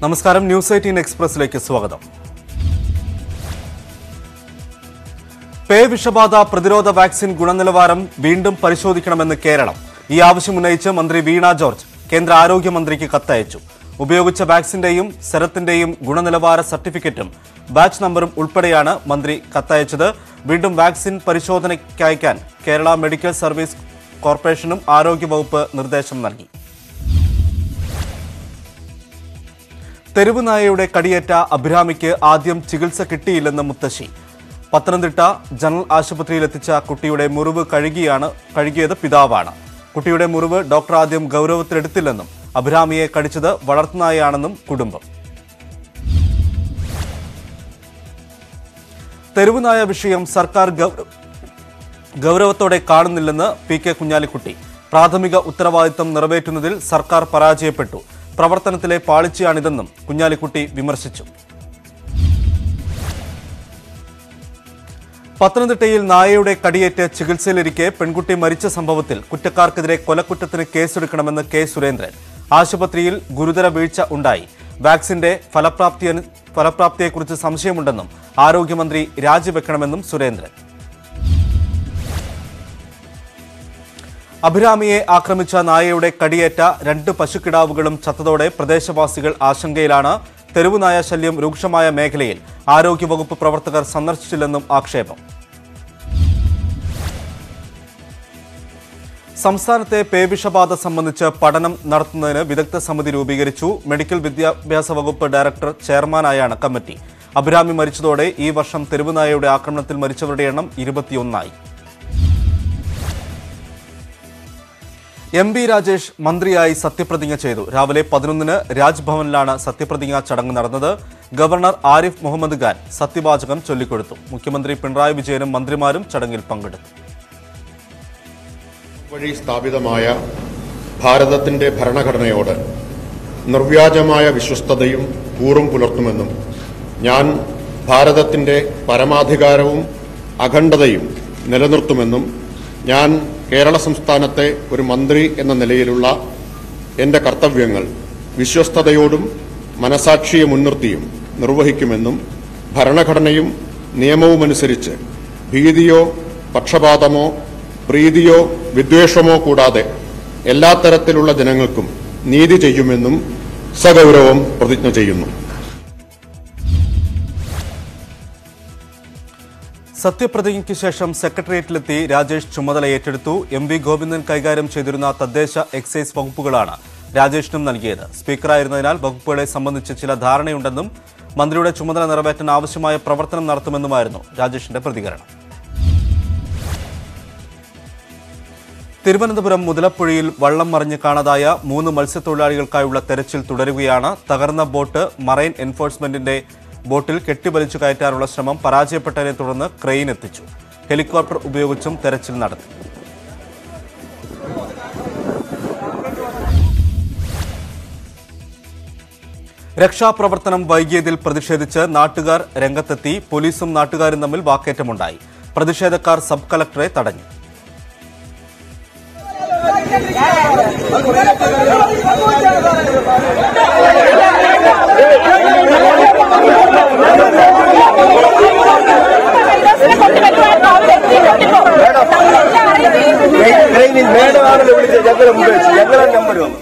നമസ്കാരം news eighteen എക്സ്പ്രസിലേക്ക് സ്വാഗതം പേ വിഷബാധ പ്രതിരോധ വാക്സിൻ ഗുണനിലവാരം വീണ്ടും പരിശോധിക്കണമെന്ന് കേരളം ഈ ആവശ്യം ഉന്നയിച്ച് മന്ത്രി വീണ ജോർജ് കേന്ദ്ര ആരോഗ്യമന്ത്രിക്ക് കത്തയച്ചു ഉപയോഗിച്ച വാക്സിന്റെയും സെറത്തിന്റെയും ഗുണനിലവാര സർട്ടിഫിക്കറ്റും ബാച്ച് നമ്പറും ഉൾപ്പെടെയാണ് മന്ത്രി കത്തയച്ചത് വീണ്ടും വാക്സിൻ പരിശോധനയ്ക്കയക്കാൻ കേരള മെഡിക്കൽ സർവീസ് കോർപ്പറേഷനും ആരോഗ്യവകുപ്പ് നിർദ്ദേശം നൽകി തെരുവ് നായയുടെ കടിയേറ്റ അഭിരാമിക്ക് ആദ്യം ചികിത്സ കിട്ടിയില്ലെന്ന് മുത്തശ്ശി പത്തനംതിട്ട ജനറൽ ആശുപത്രിയിൽ എത്തിച്ച കുട്ടിയുടെ മുറിവ് കഴുകിയാണ് കഴുകിയത് പിതാവാണ് കുട്ടിയുടെ മുറിവ് ഡോക്ടർ ആദ്യം ഗൗരവത്തിലെടുത്തില്ലെന്നും അഭിരാമിയെ കടിച്ചത് വളർത്തുനായാണെന്നും കുടുംബം തെരുവുനായ വിഷയം സർക്കാർ ഗൗര- ഗൗരവത്തോടെ കാണുന്നില്ലെന്ന് പി കെ കുഞ്ഞാലിക്കുട്ടി പ്രാഥമിക ഉത്തരവാദിത്തം നിറവേറ്റുന്നതിൽ സർക്കാർ പരാജയപ്പെട്ടു പ്രവർത്തനത്തിലെ പാളിച്ചയാണിതെന്നും കുഞ്ഞാലിക്കുട്ടി വിമർശിച്ചു പത്തനംതിട്ടയിൽ നായയുടെ കടിയേറ്റ് ചികിത്സയിലിരിക്കെ പെൺകുട്ടി മരിച്ച സംഭവത്തിൽ കുറ്റക്കാർക്കെതിരെ കൊലക്കുറ്റത്തിന് കേസെടുക്കണമെന്ന് കെ സുരേന്ദ്രൻ ആശുപത്രിയിൽ ഗുരുതര വീഴ്ച ഉണ്ടായി വാക്സിന്റെ ഫലപ്രാപ്തി ഫലപ്രാപ്തിയെക്കുറിച്ച് സംശയമുണ്ടെന്നും ആരോഗ്യമന്ത്രി രാജിവെക്കണമെന്നും സുരേന്ദ്രൻ അഭിരാമിയെ ആക്രമിച്ച നായയുടെ കടിയേറ്റ രണ്ട് പശുക്കിടാവുകളും ചത്തതോടെ പ്രദേശവാസികൾ ആശങ്കയിലാണ് തെരുവുനായ ശല്യം രൂക്ഷമായ മേഖലയിൽ ആരോഗ്യവകുപ്പ് പ്രവർത്തകർ സന്ദർശിച്ചില്ലെന്നും ആക്ഷേപം സംസ്ഥാനത്തെ പേവിഷബാധ സംബന്ധിച്ച് പഠനം നടത്തുന്നതിന് വിദഗ്ധ സമിതി രൂപീകരിച്ചു മെഡിക്കൽ വിദ്യാഭ്യാസ വകുപ്പ് ഡയറക്ടർ ചെയർമാനായാണ് കമ്മിറ്റി അഭിരാമി മരിച്ചതോടെ ഈ വർഷം തെരുവുനായയുടെ ആക്രമണത്തിൽ മരിച്ചവരുടെ എണ്ണം ഇരുപത്തിയൊന്നായി എം ബി രാജേഷ് മന്ത്രിയായി സത്യപ്രതിജ്ഞ ചെയ്തു രാവിലെ പതിനൊന്നിന് രാജ്ഭവനിലാണ് സത്യപ്രതിജ്ഞാ ചടങ്ങ് നടന്നത് ഗവർണർ ആരിഫ് മുഹമ്മദ് ഖാൻ സത്യവാചകം ചൊല്ലിക്കൊടുത്തു മുഖ്യമന്ത്രി പിണറായി വിജയനും മന്ത്രിമാരും ചടങ്ങിൽ പങ്കെടുത്തു വഴി സ്ഥാപിതമായ ഭാരതത്തിന്റെ ഭരണഘടനയോട് നിർവ്യാജമായ വിശ്വസ്തതയും കൂറും പുലർത്തുമെന്നും ഞാൻ ഭാരതത്തിന്റെ പരമാധികാരവും അഖണ്ഡതയും നിലനിർത്തുമെന്നും ഞാൻ കേരള സംസ്ഥാനത്തെ ഒരു മന്ത്രി എന്ന നിലയിലുള്ള എന്റെ കർത്തവ്യങ്ങൾ വിശ്വസ്തയോടും മനസാക്ഷിയെ മുൻനിർത്തിയും നിർവഹിക്കുമെന്നും ഭരണഘടനയും നിയമവുമനുസരിച്ച് ഭീതിയോ പക്ഷപാതമോ പ്രീതിയോ വിദ്വേഷമോ കൂടാതെ എല്ലാ തരത്തിലുള്ള ജനങ്ങൾക്കും നീതി ചെയ്യുമെന്നും സഗൗരവം പ്രതിജ്ഞ ചെയ്യുന്നു സത്യപ്രതിജ്ഞയ്ക്ക് ശേഷം സെക്രട്ടേറിയറ്റിലെത്തി രാജേഷ് ചുമതല ഏറ്റെടുത്തു എം വി ഗോവിന്ദൻ കൈകാര്യം ചെയ്തിരുന്ന തദ്ദേശ എക്സൈസ് വകുപ്പുകളാണ് രാജേഷിനും നൽകിയത് സ്പീക്കറായിരുന്നതിനാൽ വകുപ്പുകളെ സംബന്ധിച്ച് ചില ധാരണയുണ്ടെന്നും മന്ത്രിയുടെ ചുമതല നിറവേറ്റാൻ ആവശ്യമായ പ്രവർത്തനം നടത്തുമെന്നുമായിരുന്നു രാജേഷിന്റെ പ്രതികരണം തിരുവനന്തപുരം മുതലപ്പുഴയിൽ വള്ളം മറിഞ്ഞ് കാണാതായ മൂന്ന് മത്സ്യത്തൊഴിലാളികൾക്കായുള്ള തെരച്ചിൽ തുടരുകയാണ് തകർന്ന ബോട്ട് മറൈൻ എൻഫോഴ്സ്മെന്റിന്റെ ബോട്ടിൽ കെട്ടിവലിച്ചു കയറ്റാനുള്ള ശ്രമം പരാജയപ്പെട്ടതിനെ തുടർന്ന് ക്രെയിൻ എത്തിച്ചു ഹെലികോപ്റ്റർ ഉപയോഗിച്ചും തെരച്ചിൽ നടത്തി രക്ഷാപ്രവർത്തനം വൈകിയതിൽ പ്രതിഷേധിച്ച് നാട്ടുകാർ രംഗത്തെത്തി പോലീസും നാട്ടുകാരും തമ്മിൽ വാക്കേറ്റമുണ്ടായി പ്രതിഷേധക്കാർ സബ് കളക്ടറെ തടഞ്ഞു ട്രെയിനിൽ മേഡമാണല്ലോ വിളിച്ചത് ഞങ്ങളെ മുമ്പ് വെച്ച് ഞങ്ങളെ നമ്പർ വന്നു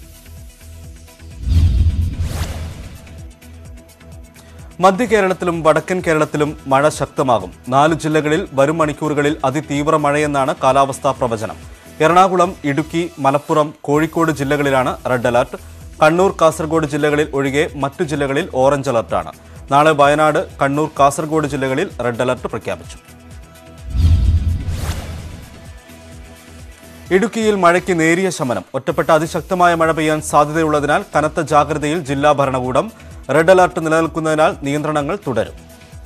മധ്യ കേരളത്തിലും വടക്കൻ കേരളത്തിലും മഴ ശക്തമാകും നാല് ജില്ലകളിൽ വരും മണിക്കൂറുകളിൽ അതിതീവ്ര മഴയെന്നാണ് കാലാവസ്ഥാ പ്രവചനം എറണാകുളം ഇടുക്കി മലപ്പുറം കോഴിക്കോട് ജില്ലകളിലാണ് റെഡ് അലർട്ട് കണ്ണൂർ കാസർഗോഡ് ജില്ലകളിൽ ഒഴികെ മറ്റു ജില്ലകളിൽ ഓറഞ്ച് അലർട്ടാണ് നാളെ വയനാട് കണ്ണൂർ കാസർഗോഡ് ജില്ലകളിൽ റെഡ് അലർട്ട് പ്രഖ്യാപിച്ചു ഇടുക്കിയിൽ മഴയ്ക്ക് നേരിയ ശമനം ഒറ്റപ്പെട്ട അതിശക്തമായ മഴ പെയ്യാൻ സാധ്യതയുള്ളതിനാൽ കനത്ത ജാഗ്രതയിൽ ജില്ലാ ഭരണകൂടം റെഡ് അലർട്ട് നിലനിൽക്കുന്നതിനാൽ നിയന്ത്രണങ്ങൾ തുടരും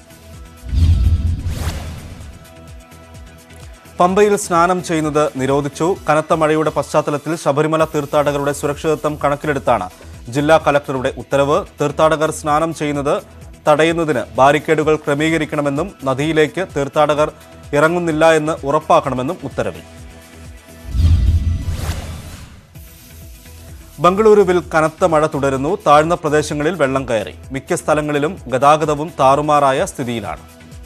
പമ്പയിൽ സ്നാനം ചെയ്യുന്നത് നിരോധിച്ചു കനത്ത മഴയുടെ പശ്ചാത്തലത്തിൽ ശബരിമല തീർത്ഥാടകരുടെ സുരക്ഷിതത്വം കണക്കിലെടുത്താണ് ജില്ലാ കലക്ടറുടെ ഉത്തരവ് തീർത്ഥാടകർ സ്നാനം ചെയ്യുന്നത് തടയുന്നതിന് ബാരിക്കേഡുകൾ ക്രമീകരിക്കണമെന്നും നദിയിലേക്ക് തീർത്ഥാടകർ ഇറങ്ങുന്നില്ല എന്ന് ഉറപ്പാക്കണമെന്നും ഉത്തരവിൽ ബംഗളൂരുവിൽ കനത്ത മഴ തുടരുന്നു താഴ്ന്ന പ്രദേശങ്ങളിൽ വെള്ളം കയറി മിക്ക സ്ഥലങ്ങളിലും ഗതാഗതവും താറുമാറായ സ്ഥിതിയിലാണ്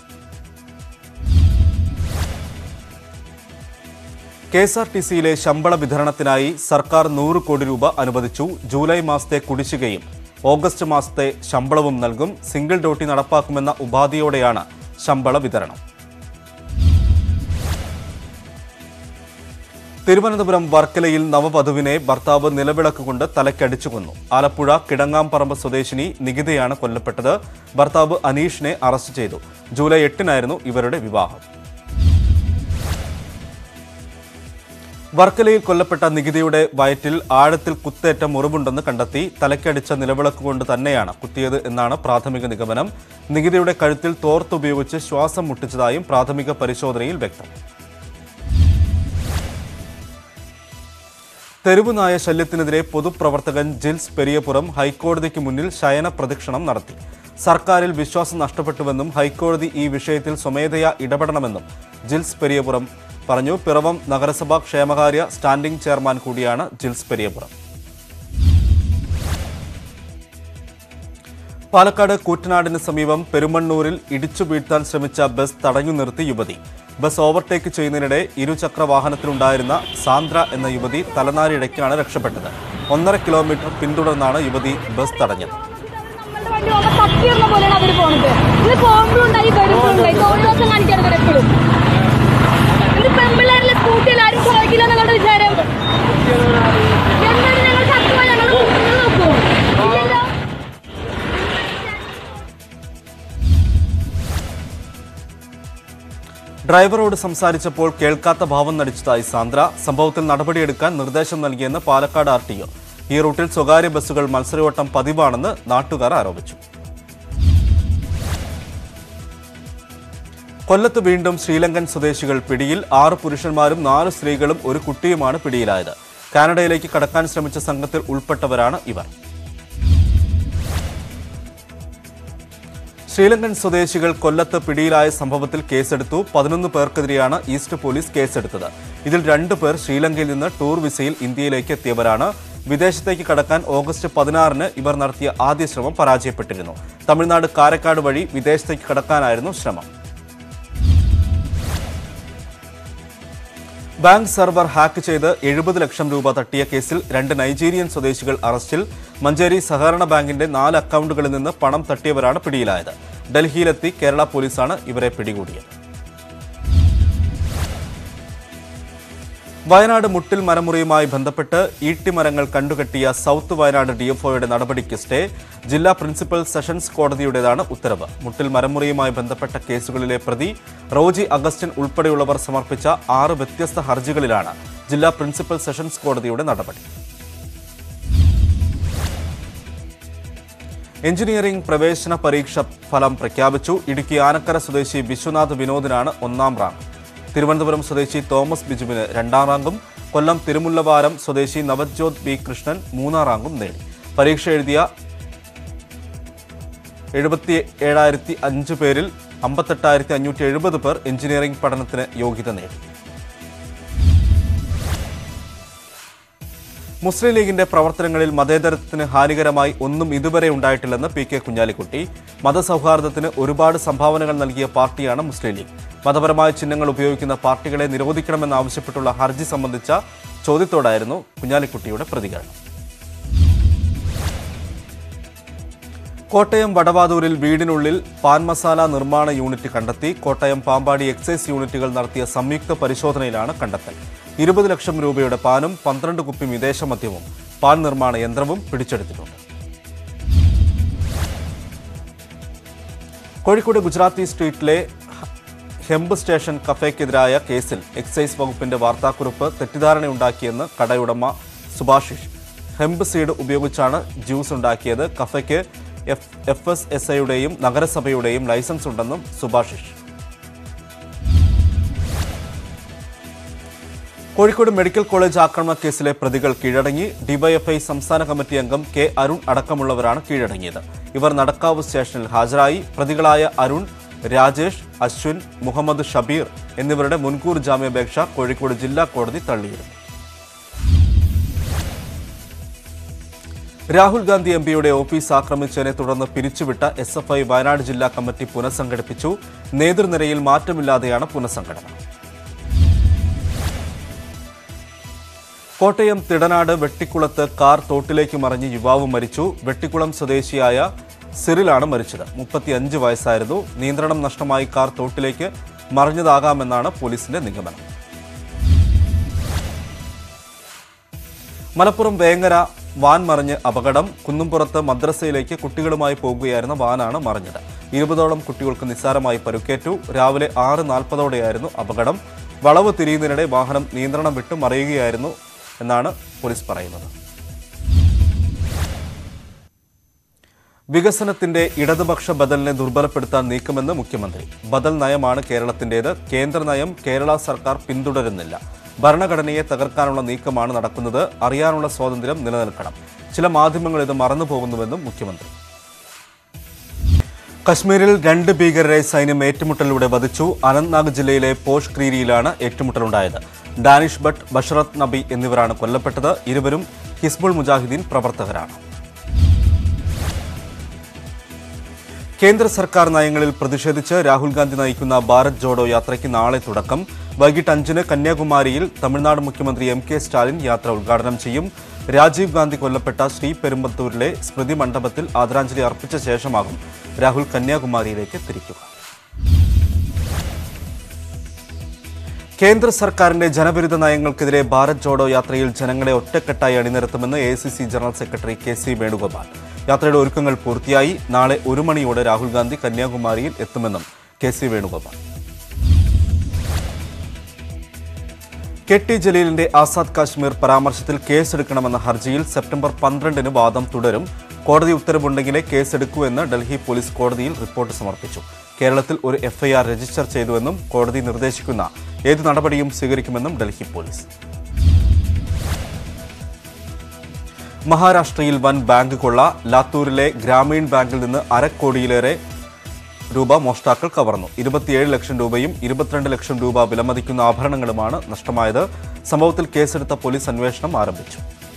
കെ എസ് ആർ ടി സിയിലെ ശമ്പള വിതരണത്തിനായി സർക്കാർ നൂറ് കോടി രൂപ അനുവദിച്ചു ജൂലൈ മാസത്തെ കുടിശ്ശികയും ഓഗസ്റ്റ് മാസത്തെ ശമ്പളവും നൽകും സിംഗിൾ ഡ്യൂട്ടി നടപ്പാക്കുമെന്ന ഉപാധിയോടെയാണ് ശമ്പള വിതരണം തിരുവനന്തപുരം വർക്കലയിൽ നവവധുവിനെ ഭർത്താവ് നിലവിളക്ക് കൊണ്ട് തലക്കടിച്ചു കൊന്നു ആലപ്പുഴ കിടങ്ങാംപറമ്പ് സ്വദേശിനി നികിതയാണ് കൊല്ലപ്പെട്ടത് ഭർത്താവ് അനീഷിനെ അറസ്റ്റ് ചെയ്തു ജൂലൈ എട്ടിനായിരുന്നു ഇവരുടെ വിവാഹം വർക്കലയിൽ കൊല്ലപ്പെട്ട നികിതയുടെ വയറ്റിൽ ആഴത്തിൽ കുത്തേറ്റ മുറിവുണ്ടെന്ന് കണ്ടെത്തി തലക്കടിച്ച നിലവിളക്ക് കൊണ്ട് തന്നെയാണ് കുത്തിയത് എന്നാണ് പ്രാഥമിക നിഗമനം നികിതയുടെ കഴുത്തിൽ തോർത്തുപയോഗിച്ച് ശ്വാസം മുട്ടിച്ചതായും പ്രാഥമിക പരിശോധനയിൽ വ്യക്തം തെരുവുനായ ശല്യത്തിനെതിരെ പൊതുപ്രവർത്തകൻ ജിൽസ് പെരിയപുറം ഹൈക്കോടതിക്ക് മുന്നിൽ ശയന പ്രദക്ഷിണം നടത്തി സർക്കാരിൽ വിശ്വാസം നഷ്ടപ്പെട്ടുവെന്നും ഹൈക്കോടതി ഈ വിഷയത്തിൽ സ്വമേധയാ ഇടപെടണമെന്നും ജിൽസ് പെരിയപുറം പറഞ്ഞു പിറവം നഗരസഭാ ക്ഷേമകാര്യ സ്റ്റാൻഡിംഗ് ചെയർമാൻ കൂടിയാണ് ജിൽസ് പെരിയപുറം പാലക്കാട് കൂറ്റനാടിന് സമീപം പെരുമണ്ണൂരിൽ ഇടിച്ചു വീഴ്ത്താൻ ശ്രമിച്ച ബസ് തടഞ്ഞു നിർത്തി യുവതി ബസ് ഓവർടേക്ക് ചെയ്യുന്നതിനിടെ ഇരുചക്ര വാഹനത്തിലുണ്ടായിരുന്ന സാന്ദ്ര എന്ന യുവതി തലനാരിഴയ്ക്കാണ് രക്ഷപ്പെട്ടത് ഒന്നര കിലോമീറ്റർ പിന്തുടർന്നാണ് യുവതി ബസ് തടഞ്ഞത് നമ്മളുടെ വണ്ടി പോകുമ്പോ തപ്പിയിരുന്ന പോലെയാണ് അവര് പോണത് ഇത് പോകുമ്പോഴുണ്ടായി വരുമ്പോഴുണ്ടായി തോന്നിവാസം കാണിക്കാറ് എപ്പോഴും ഇത് പെമ്പിള്ളേരിലെ സ്കൂട്ടിയിൽ ആരും പോയിക്കില്ല നിങ്ങളുടെ വിചാരം എന്നാലും ഞങ്ങൾ തപ്പുവാ ഞങ്ങൾ നോക്കൂ ഇല്ലല്ലോ ഡ്രൈവറോട് സംസാരിച്ചപ്പോൾ കേൾക്കാത്ത ഭാവം നടിച്ചതായി സാന്ദ്ര സംഭവത്തിൽ നടപടിയെടുക്കാൻ നിർദ്ദേശം നൽകിയെന്ന് പാലക്കാട് ആർ ടി ഒ ഈ റൂട്ടിൽ സ്വകാര്യ ബസ്സുകൾ മത്സരയോട്ടം പതിവാണെന്ന് നാട്ടുകാർ ആരോപിച്ചു കൊല്ലത്ത് വീണ്ടും ശ്രീലങ്കൻ സ്വദേശികൾ പിടിയിൽ ആറ് പുരുഷന്മാരും നാല് സ്ത്രീകളും ഒരു കുട്ടിയുമാണ് പിടിയിലായത് കാനഡയിലേക്ക് കടക്കാൻ ശ്രമിച്ച സംഘത്തിൽ ഉൾപ്പെട്ടവരാണ് ഇവർ ശ്രീലങ്കൻ സ്വദേശികൾ കൊല്ലത്ത് പിടിയിലായ സംഭവത്തിൽ കേസെടുത്തു പതിനൊന്ന് പേർക്കെതിരെയാണ് ഈസ്റ്റ് പോലീസ് കേസെടുത്തത് ഇതിൽ രണ്ടു പേർ ശ്രീലങ്കയിൽ നിന്ന് ടൂർ വിസയിൽ ഇന്ത്യയിലേക്ക് എത്തിയവരാണ് വിദേശത്തേക്ക് കടക്കാൻ ഓഗസ്റ്റ് പതിനാറിന് ഇവർ നടത്തിയ ആദ്യ ശ്രമം പരാജയപ്പെട്ടിരുന്നു തമിഴ്നാട് കാരക്കാട് വഴി വിദേശത്തേക്ക് കടക്കാനായിരുന്നു ശ്രമം ബാങ്ക് സെർവർ ഹാക്ക് ചെയ്ത് എഴുപത് ലക്ഷം രൂപ തട്ടിയ കേസിൽ രണ്ട് നൈജീരിയൻ സ്വദേശികൾ അറസ്റ്റിൽ മഞ്ചേരി സഹകരണ ബാങ്കിന്റെ നാല് അക്കൗണ്ടുകളിൽ നിന്ന് പണം തട്ടിയവരാണ് പിടിയിലായത് ഡൽഹിയിലെത്തി കേരള പോലീസാണ് ഇവരെ പിടികൂടിയത് വയനാട് മുട്ടിൽ മരമുറിയുമായി ബന്ധപ്പെട്ട് ഈട്ടിമരങ്ങൾ കണ്ടുകെട്ടിയ സൗത്ത് വയനാട് ഡിഎഫ്ഒയുടെ നടപടിക്ക് സ്റ്റേ ജില്ലാ പ്രിൻസിപ്പൽ സെഷൻസ് കോടതിയുടേതാണ് ഉത്തരവ് മുട്ടിൽ മരമുറിയുമായി ബന്ധപ്പെട്ട കേസുകളിലെ പ്രതി റോജി അഗസ്റ്റിൻ ഉൾപ്പെടെയുള്ളവർ സമർപ്പിച്ച ആറ് വ്യത്യസ്ത ഹർജികളിലാണ് ജില്ലാ പ്രിൻസിപ്പൽ സെഷൻസ് കോടതിയുടെ നടപടി എഞ്ചിനീയറിംഗ് പ്രവേശന പരീക്ഷ ഫലം പ്രഖ്യാപിച്ചു ഇടുക്കി ആനക്കര സ്വദേശി വിശ്വനാഥ് വിനോദിനാണ് ഒന്നാം റാങ്ക് തിരുവനന്തപുരം സ്വദേശി തോമസ് ബിജുവിന് രണ്ടാം റാങ്കും കൊല്ലം തിരുമുല്ലവാരം സ്വദേശി നവജ്യോത് ബി കൃഷ്ണൻ മൂന്നാം റാങ്കും നേടി പരീക്ഷ എഴുതിയ എഴുപത്തി ഏഴായിരത്തി അഞ്ച് പേരിൽ അമ്പത്തെട്ടായിരത്തി അഞ്ഞൂറ്റി എഴുപത് പേർ എഞ്ചിനീയറിംഗ് പഠനത്തിന് യോഗ്യത നേടി മുസ്ലിം ലീഗിന്റെ പ്രവർത്തനങ്ങളിൽ മതേതരത്വത്തിന് ഹാനികരമായി ഒന്നും ഇതുവരെ ഉണ്ടായിട്ടില്ലെന്ന് പി കെ കുഞ്ഞാലിക്കുട്ടി മതസൗഹാർദ്ദത്തിന് ഒരുപാട് സംഭാവനകൾ നൽകിയ പാർട്ടിയാണ് മുസ്ലിം ലീഗ് മതപരമായ ചിഹ്നങ്ങൾ ഉപയോഗിക്കുന്ന പാർട്ടികളെ നിരോധിക്കണമെന്നാവശ്യപ്പെട്ടുള്ള ഹർജി സംബന്ധിച്ച ചോദ്യത്തോടായിരുന്നു കുഞ്ഞാലിക്കുട്ടിയുടെ പ്രതികരണം കോട്ടയം വടവാതൂരിൽ വീടിനുള്ളിൽ പാൻ മസാല നിർമ്മാണ യൂണിറ്റ് കണ്ടെത്തി കോട്ടയം പാമ്പാടി എക്സൈസ് യൂണിറ്റുകൾ നടത്തിയ സംയുക്ത പരിശോധനയിലാണ് കണ്ടെത്തൽ ഇരുപത് ലക്ഷം രൂപയുടെ പാനും പന്ത്രണ്ട് കുപ്പി വിദേശ മദ്യവും പാൻ നിർമ്മാണ യന്ത്രവും പിടിച്ചെടുത്തിട്ടുണ്ട് കോഴിക്കോട് ഗുജറാത്തി സ്ട്രീറ്റിലെ ഹെമ്പ് സ്റ്റേഷൻ കഫേക്കെതിരായ കേസിൽ എക്സൈസ് വകുപ്പിന്റെ വാർത്താക്കുറിപ്പ് തെറ്റിദ്ധാരണയുണ്ടാക്കിയെന്ന് കടയുടമ സുഭാഷിഷ് ഹെമ്പ് സീഡ് ഉപയോഗിച്ചാണ് ജ്യൂസ് ഉണ്ടാക്കിയത് കഫയ്ക്ക് എഫ് എഫ് എസ് എസ് ഐയുടെയും നഗരസഭയുടെയും ലൈസൻസ് ഉണ്ടെന്നും സുഭാഷിഷ് കോഴിക്കോട് മെഡിക്കൽ കോളേജ് ആക്രമണ കേസിലെ പ്രതികൾ കീഴടങ്ങി ഡിവൈഎഫ്ഐ സംസ്ഥാന കമ്മിറ്റി അംഗം കെ അരുൺ അടക്കമുള്ളവരാണ് കീഴടങ്ങിയത് ഇവർ നടക്കാവ് സ്റ്റേഷനിൽ ഹാജരായി പ്രതികളായ അരുൺ രാജേഷ് അശ്വിൻ മുഹമ്മദ് ഷബീർ എന്നിവരുടെ മുൻകൂർ ജാമ്യാപേക്ഷ കോഴിക്കോട് ജില്ലാ കോടതി തള്ളിയിരുന്നു രാഹുൽ ഗാന്ധി എം പിയുടെ ഓഫീസ് ആക്രമിച്ചതിനെ തുടർന്ന് പിരിച്ചുവിട്ട എസ് എഫ് ഐ വയനാട് ജില്ലാ കമ്മിറ്റി പുനഃസംഘടിപ്പിച്ചു നേതൃനിരയിൽ മാറ്റമില്ലാതെയാണ് പുനഃസംഘടന കോട്ടയം തിടനാട് വെട്ടിക്കുളത്ത് കാർ തോട്ടിലേക്ക് മറിഞ്ഞ് യുവാവ് മരിച്ചു വെട്ടിക്കുളം സ്വദേശിയായ സിറിലാണ് മരിച്ചത് മുപ്പത്തിയഞ്ച് വയസ്സായിരുന്നു നിയന്ത്രണം നഷ്ടമായി കാർ തോട്ടിലേക്ക് മറിഞ്ഞതാകാമെന്നാണ് പോലീസിന്റെ നിഗമനം മലപ്പുറം വേങ്ങര വാൻ മറിഞ്ഞ് അപകടം കുന്നുംപുറത്ത് മദ്രസയിലേക്ക് കുട്ടികളുമായി പോകുകയായിരുന്ന വാനാണ് മറിഞ്ഞത് ഇരുപതോളം കുട്ടികൾക്ക് നിസ്സാരമായി പരുക്കേറ്റു രാവിലെ ആറ് നാൽപ്പതോടെയായിരുന്നു അപകടം വളവ് തിരിയുന്നതിനിടെ വാഹനം നിയന്ത്രണം വിട്ട് മറിയുകയായിരുന്നു എന്നാണ് പോലീസ് പറയുന്നത് വികസനത്തിന്റെ ഇടതുപക്ഷ ബദലിനെ ദുർബലപ്പെടുത്താൻ നീക്കുമെന്ന് മുഖ്യമന്ത്രി ബദൽ നയമാണ് കേരളത്തിന്റേത് കേന്ദ്ര നയം കേരള സർക്കാർ പിന്തുടരുന്നില്ല ഭരണഘടനയെ തകർക്കാനുള്ള നീക്കമാണ് നടക്കുന്നത് അറിയാനുള്ള സ്വാതന്ത്ര്യം നിലനിൽക്കണം ചില മാധ്യമങ്ങൾ ഇത് മറന്നുപോകുന്നുവെന്നും മുഖ്യമന്ത്രി കശ്മീരിൽ രണ്ട് ഭീകരരെ സൈന്യം ഏറ്റുമുട്ടലിലൂടെ വധിച്ചു അനന്ത്നാഗ് ജില്ലയിലെ പോഷ് ക്രീരിയിലാണ് ഏറ്റുമുട്ടലുണ്ടായത് ഡാനിഷ് ഭട്ട് ബഷറത്ത് നബി എന്നിവരാണ് കൊല്ലപ്പെട്ടത് ഇരുവരും ഹിസ്ബുൾ മുജാഹിദീൻ പ്രവർത്തകരാണ് കേന്ദ്ര സർക്കാർ നയങ്ങളിൽ പ്രതിഷേധിച്ച് രാഹുൽ ഗാന്ധി നയിക്കുന്ന ഭാരത് ജോഡോ യാത്രയ്ക്ക് നാളെ തുടക്കം വൈകിട്ട് അഞ്ചിന് കന്യാകുമാരിയിൽ തമിഴ്നാട് മുഖ്യമന്ത്രി എം കെ സ്റ്റാലിൻ യാത്ര ഉദ്ഘാടനം ചെയ്യും രാജീവ് ഗാന്ധി കൊല്ലപ്പെട്ട ശ്രീ പെരുമ്പത്തൂരിലെ സ്മൃതി മണ്ഡപത്തിൽ ആദരാഞ്ജലി അർപ്പിച്ച ശേഷമാകും രാഹുൽ കന്യാകുമാരിയിലേക്ക് തിരിക്കുക കേന്ദ്ര സർക്കാരിന്റെ ജനവിരുദ്ധ നയങ്ങൾക്കെതിരെ ഭാരത് ജോഡോ യാത്രയിൽ ജനങ്ങളെ ഒറ്റക്കെട്ടായി അണിനിരത്തുമെന്ന് A general secretary K C Venugopal യാത്രയുടെ ഒരുക്കങ്ങൾ പൂർത്തിയായി നാളെ ഒരു മണിയോടെ രാഹുൽ ഗാന്ധി കന്യാകുമാരിയിൽ എത്തുമെന്നും K C Venugopal K T ജലീലിന്റെ ആസാദ് കാശ്മീർ പരാമർശത്തിൽ കേസെടുക്കണമെന്ന ഹർജിയിൽ സെപ്റ്റംബർ പന്ത്രണ്ടിന് വാദം തുടരും കോടതി ഉത്തരവുണ്ടെങ്കിലേ കേസെടുക്കൂ എന്ന് ഡൽഹി പോലീസ് കോടതിയിൽ റിപ്പോർട്ട് സമർപ്പിച്ചു കേരളത്തിൽ ഒരു എഫ്ഐആർ രജിസ്റ്റർ ചെയ്തുവെന്നും കോടതി നിർദ്ദേശിക്കുന്ന ഏത് നടപടിയും സ്വീകരിക്കുമെന്നും ഡൽഹി പോലീസ് മഹാരാഷ്ട്രയിൽ വൻ ബാങ്ക് കൊള്ള ലാത്തൂരിലെ ഗ്രാമീൺ ബാങ്കിൽ നിന്ന് അരക്കോടിയിലേറെ രൂപ മോഷ്ടാക്കൾ കവർന്നു ഇരുപത്തിയേഴ് ലക്ഷം രൂപയും ഇരുപത്തിരണ്ട് ലക്ഷം രൂപ വിലമതിക്കുന്ന ആഭരണങ്ങളുമാണ് നഷ്ടമായത് സംഭവത്തിൽ കേസെടുത്ത പോലീസ് അന്വേഷണം ആരംഭിച്ചു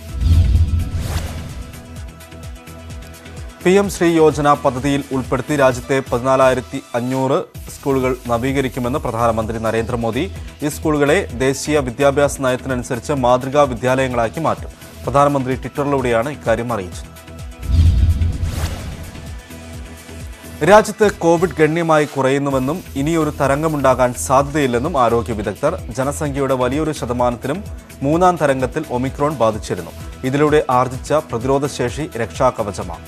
പി എം ശ്രീ യോജന പദ്ധതിയിൽ ഉൾപ്പെടുത്തി രാജ്യത്തെ പതിനാലായിരത്തി അഞ്ഞൂറ് സ്കൂളുകൾ നവീകരിക്കുമെന്ന് പ്രധാനമന്ത്രി നരേന്ദ്രമോദി ഈ സ്കൂളുകളെ ദേശീയ വിദ്യാഭ്യാസ നയത്തിനനുസരിച്ച് മാതൃകാ വിദ്യാലയങ്ങളാക്കി മാറ്റും പ്രധാനമന്ത്രി ട്വിറ്ററിലൂടെയാണ് ഇക്കാര്യം അറിയിച്ചത് രാജ്യത്ത് കോവിഡ് ഗണ്യമായി കുറയുന്നുവെന്നും ഇനിയൊരു തരംഗമുണ്ടാകാൻ സാധ്യതയില്ലെന്നും ആരോഗ്യ വിദഗ്ധർ ജനസംഖ്യയുടെ വലിയൊരു ശതമാനത്തിനും മൂന്നാം തരംഗത്തിൽ ഒമിക്രോൺ ബാധിച്ചിരുന്നു ഇതിലൂടെ ആർജിച്ച പ്രതിരോധശേഷി രക്ഷാകവചമാണ്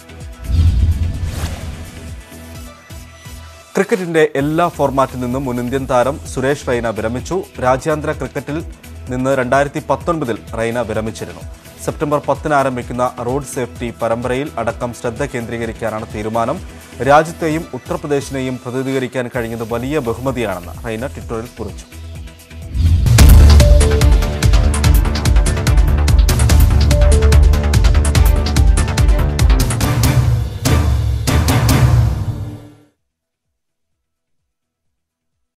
ക്രിക്കറ്റിന്റെ എല്ലാ ഫോർമാറ്റിൽ നിന്നും മുൻ ഇന്ത്യൻ താരം സുരേഷ് റൈന വിരമിച്ചു രാജ്യാന്തര ക്രിക്കറ്റിൽ നിന്ന് രണ്ടായിരത്തി പത്തൊൻപതിൽ റൈന വിരമിച്ചിരുന്നു സെപ്റ്റംബർ പത്തിന് ആരംഭിക്കുന്ന റോഡ് സേഫ്റ്റി പരമ്പരയിൽ അടക്കം ശ്രദ്ധ കേന്ദ്രീകരിക്കാനാണ് തീരുമാനം രാജ്യത്തെയും ഉത്തർപ്രദേശിനെയും പ്രതിനിധീകരിക്കാൻ കഴിഞ്ഞത് വലിയ ബഹുമതിയാണെന്ന് റൈന ട്വിറ്ററിൽ കുറിച്ചു